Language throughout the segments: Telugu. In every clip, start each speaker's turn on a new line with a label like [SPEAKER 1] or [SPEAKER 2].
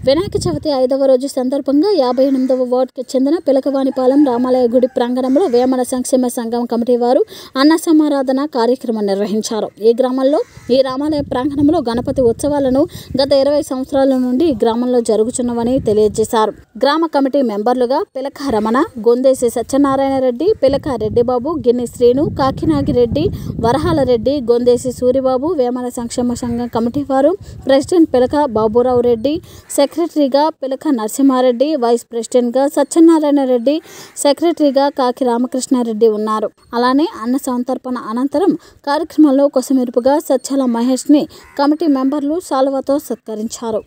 [SPEAKER 1] వినాయక చవితి ఐదవ రోజు సందర్భంగా యాభై ఎనిమిదవ వార్డుకి చెందిన పిలకవానిపాలెం రామాలయ గుడి ప్రాంగణంలో వేమన సంక్షేమ సంఘం కమిటీ వారు అన్న సమారాధన కార్యక్రమం నిర్వహించారు ఈ గ్రామంలో ఈ రామాలయ ప్రాంగణంలో గణపతి ఉత్సవాలను గత ఇరవై సంవత్సరాల నుండి ఈ గ్రామంలో జరుగుతున్నవని తెలియజేశారు గ్రామ కమిటీ మెంబర్లుగా పిలక రమణ గొందేసి సత్యనారాయణ రెడ్డి పిలక రెడ్డిబాబు గిన్ని శ్రీను కాకినాగిరెడ్డి వరహాల రెడ్డి గొందేసి సూరిబాబు వేమన సంక్షేమ సంఘం కమిటీ వారు ప్రెసిడెంట్ పిలక బాబురావు రెడ్డి సెక్రటరీగా పిలక నరసింహారెడ్డి వైస్ ప్రెసిడెంట్గా సత్యనారాయణ రెడ్డి సెక్రటరీగా కాకి రామకృష్ణారెడ్డి ఉన్నారు అలానే అన్న సంతర్పణ అనంతరం కార్యక్రమంలో కొసమెరుపుగా సత్యాల మహేష్ని కమిటీ మెంబర్లు సాల్వతో సత్కరించారు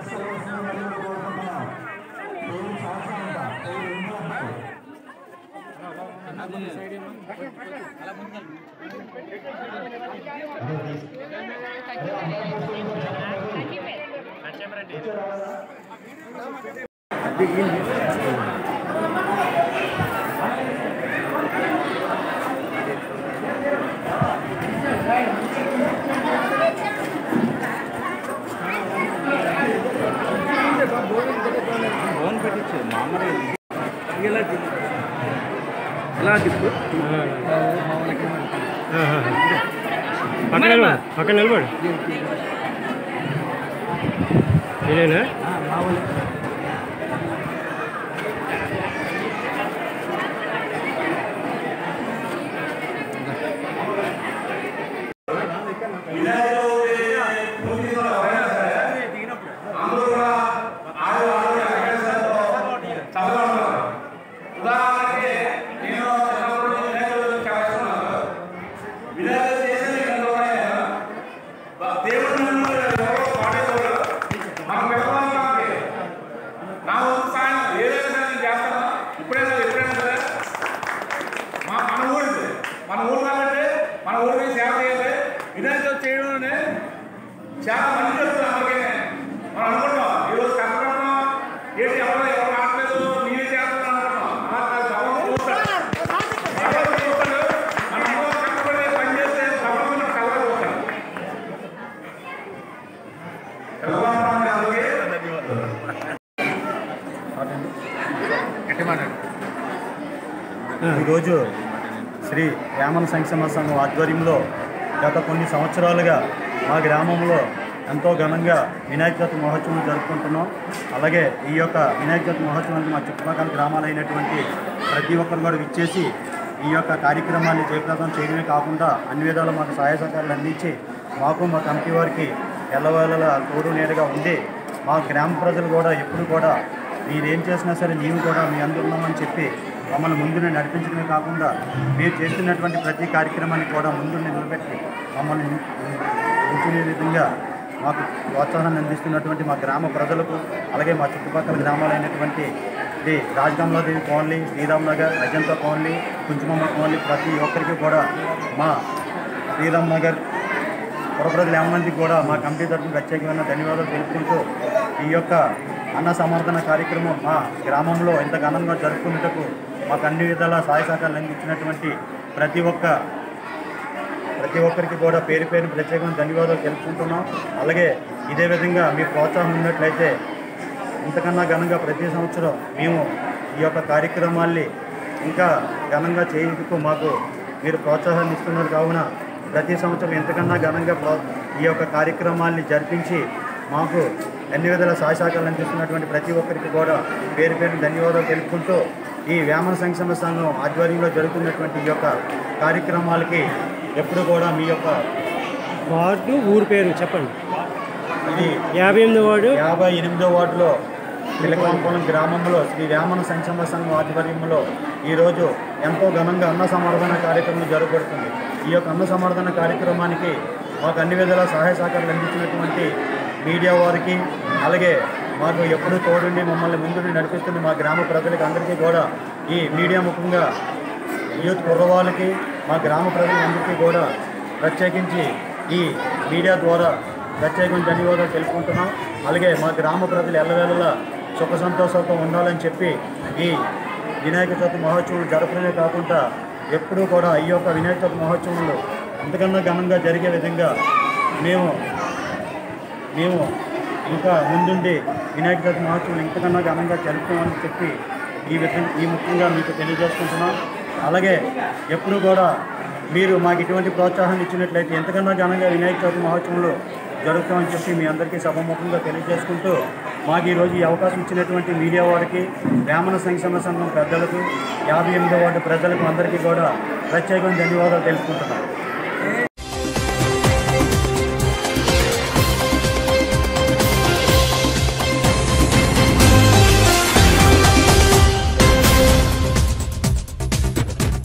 [SPEAKER 2] ఫోన్ పెట్టించు మామూలు ఇలా తిప్పు ఇలా తిప్పు
[SPEAKER 3] పక్కన నిలబడు పక్కన నిలబడు ఇదేనా
[SPEAKER 4] నా వంతు సాయం ఏదైనా సరే నేను చేస్తాను ఇప్పుడైనా ఎప్పుడైనా సరే మా మన ఊరిది మన ఊరు కాబట్టి మన ఊరికి సేవ చేయాలి వినాయక చేయడం చాలా మంది చేస్తారు అందరికీ మనం అనుకుంటాం ఈరోజు కష్టపడతాం ఏంటి ఎవరు ఎవరు రావట్లేదు నేనే చేస్తాను అనుకుంటాం అలా కాదు భగవంతుడు చూస్తాడు భగవంతుడు చూస్తాడు మనం అందరం కష్టపడి పని చేస్తే భగవంతుడు కలగా చూస్తాడు తెల్లవారుజామున అందరికీ ధన్యవాదాలు
[SPEAKER 2] ఈరోజు శ్రీ వేమన సంక్షేమ సంఘం ఆధ్వర్యంలో గత కొన్ని సంవత్సరాలుగా మా గ్రామంలో ఎంతో ఘనంగా వినాయక చవితి మహోత్సవం జరుపుకుంటున్నాం అలాగే ఈ యొక్క వినాయక చవితి మహోత్సవానికి మా చుట్టుపక్కల గ్రామాలైనటువంటి ప్రతి ఒక్కరు కూడా విచ్చేసి ఈ యొక్క కార్యక్రమాన్ని జయప్రదం చేయడమే కాకుండా అన్ని విధాలు మాకు సహాయ సహకారాలు అందించి మాకు మా కమిటీ వారికి ఎల్లవేళలా తోడు నీడగా ఉండి మా గ్రామ ప్రజలు కూడా ఎప్పుడు కూడా మీరేం చేసినా సరే మేము కూడా మీ అందరూ ఉన్నామని చెప్పి మమ్మల్ని ముందునే నడిపించడమే కాకుండా మీరు చేస్తున్నటువంటి ప్రతి కార్యక్రమాన్ని కూడా ముందుండి నిలబెట్టి మమ్మల్ని ఉంచునే విధంగా మాకు ప్రోత్సాహాన్ని అందిస్తున్నటువంటి మా గ్రామ ప్రజలకు అలాగే మా చుట్టుపక్కల గ్రామాలైనటువంటి ఇది Rajagangladevi colony Sriram Nagar Ajanta colony Kunchumamma colony ప్రతి ఒక్కరికి కూడా మా శ్రీరామ్ నగర్ పురప్రజలు ఏమందికి కూడా మా కమిటీ తరఫున ప్రత్యేకమైన ధన్యవాదాలు తెలుపుకుంటూ ఈ యొక్క అన్న సమర్థన కార్యక్రమం మా గ్రామంలో ఇంత ఘనంగా జరుపుకునేటకు మాకు అన్ని విధాల సహాయ సహకారాలు అందించినటువంటి ప్రతి ఒక్క ప్రతి ఒక్కరికి కూడా పేరు పేరు ప్రత్యేకమైన ధన్యవాదాలు తెలుపుకుంటున్నాం అలాగే ఇదే విధంగా మీ ప్రోత్సాహం ఉన్నట్లయితే ఇంతకన్నా ఘనంగా ప్రతి సంవత్సరం మేము ఈ యొక్క కార్యక్రమాల్ని ఇంకా ఘనంగా చేసేందుకు మాకు మీరు ప్రోత్సాహాన్ని ఇస్తున్నారు కావున ప్రతి సంవత్సరం ఎంతకన్నా ఘనంగా ప్రో- ఈ యొక్క కార్యక్రమాల్ని జరిపించి మాకు అన్ని విధాల సహశాఖలు అందిస్తున్నటువంటి ప్రతి ఒక్కరికి కూడా పేరు పేరు ధన్యవాదాలు తెలుపుకుంటూ ఈ వేమన సంక్షేమ సంఘం ఆధ్వర్యంలో జరుగుతున్నటువంటి ఈ యొక్క కార్యక్రమాలకి ఎప్పుడు కూడా మీ యొక్క
[SPEAKER 3] వార్డు ఊరు పేరు చెప్పండి
[SPEAKER 2] ఇది
[SPEAKER 3] యాభై ఎనిమిది వార్డు
[SPEAKER 2] యాభై ఎనిమిదో వార్డులో పిలకాంపురం గ్రామంలో శ్రీ వేమన సంక్షేమ సంఘం ఆధ్వర్యంలో ఈరోజు ఎంతో ఘనంగా అన్న సమర్థన కార్యక్రమం జరగబడుతుంది ఈ యొక్క అన్న సమర్థన కార్యక్రమానికి మాకు అన్ని విధాల సహాయ సహకారాలు అందించినటువంటి మీడియా వారికి అలాగే మాకు ఎప్పుడూ తోడుండి మమ్మల్ని ముందుండి నడిపిస్తున్న మా గ్రామ ప్రజలకి అందరికీ కూడా ఈ మీడియా ముఖంగా యూత్ కుర్రవాళ్ళకి మా గ్రామ ప్రజలందరికీ కూడా ప్రత్యేకించి ఈ మీడియా ద్వారా ప్రత్యేకమైన ధన్యవాదాలు తెలుపుకుంటున్నాం అలాగే మా గ్రామ ప్రజలు ఎల్లవేళలా సుఖ సంతోషంతో ఉండాలని చెప్పి ఈ వినాయక చవితి మహోత్సవం జరపడమే కాకుండా ఎప్పుడూ కూడా ఈ యొక్క వినాయక చవితి మహోత్సవంలో అంతకన్నా ఘనంగా జరిగే విధంగా మేము మేము ఇంకా ముందుండి వినాయక చవితి మహోత్సవం ఇంతకన్నా ఘనంగా జరుపుకోమని చెప్పి ఈ విధంగా ఈ ముఖ్యంగా మీకు తెలియజేసుకుంటున్నాం అలాగే ఎప్పుడు కూడా మీరు మాకు ఇటువంటి ప్రోత్సాహం ఇచ్చినట్లయితే ఎంతకన్నా ఘనంగా వినాయక చవితి మహోత్సవంలో జరుగుతామని చెప్పి మీ అందరికీ సభముఖంగా తెలియజేసుకుంటూ మాకు ఈరోజు ఈ అవకాశం ఇచ్చినటువంటి మీడియా వారికి బ్రాహ్మణ సంక్షేమ సంఘం పెద్దలకు యాభై ఎనిమిదో వార్డు ప్రజలకు అందరికీ కూడా ప్రత్యేకమైన ధన్యవాదాలు తెలుపుకుంటున్నాను